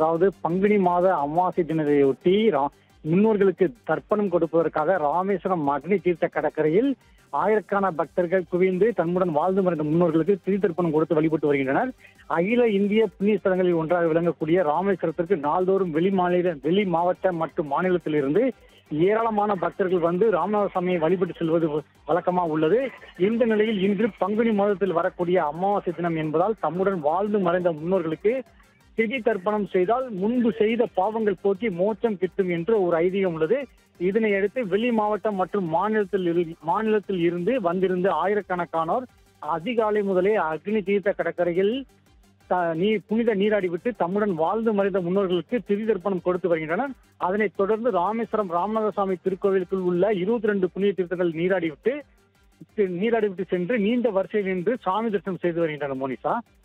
அதாவது பங்குனி மாத அமாவாசை தினத்தையொட்டி ரா- முன்னோர்களுக்கு தர்ப்பணம் கொடுப்பதற்காக ராமேஸ்வரம் அக்னி தீர்த்த கடற்கரையில் ஆயிரக்கான பக்தர்கள் குவிந்து தன்னுடன் வாழ்ந்து மறைந்த முன்னோர்களுக்கு தீர்த்தர்ப்பணம் கொடுத்து வழிபட்டு வருகின்றனர் அகில இந்திய புண்ணிய ஸ்தலங்களில் ஒன்றாக விளங்கக்கூடிய ராமேஸ்வரத்திற்கு நாள்தோறும் வெளி மாநில வெளி மாவட்ட மற்றும் மாநிலத்திலிருந்து ஏராளமான பக்தர்கள் வந்து ராமநாதசாமியை வழிபட்டு செல்வது வழக்கமாக உள்ளது இந்த நிலையில் இன்று பங்குனி மாதத்தில் வரக்கூடிய அமாவாசை தினம் என்பதால் தம்முடன் வாழ்ந்து மறைந்த முன்னோர்களுக்கு திதி தர்ப்பணம் செய்தால் முன்பு செய்த பாவங்கள் போக்கி மோட்சம் கிட்டும் என்று ஒரு ஐதீகம் உள்ளது இதனை அடுத்து வெளி மாவட்டம் மற்றும் மாநிலத்தில் இரு- மாநிலத்தில் இருந்து வந்திருந்த ஆயிரக்கணக்கானோர் அதிகாலை முதலே அக்னி தீர்த்த கடற்கரையில் த- நீர் புனித நீராடி விட்டு தம்முடன் வாழ்ந்து மறைந்த முன்னோர்களுக்கு திதி தர்ப்பணம் கொடுத்து வருகின்றனர் அதனைத் தொடர்ந்து ராமேஸ்வரம் ராமநாதசாமி திருக்கோவிலுக்குள் உள்ள இருபத்தி ரெண்டு புனித தீர்த்தங்கள் நீராடி விட்டு நீராடி விட்டு சென்று நீண்ட வரிசையில் நின்று சாமி தரிசனம் செய்து வருகின்றனர் மோனிஷா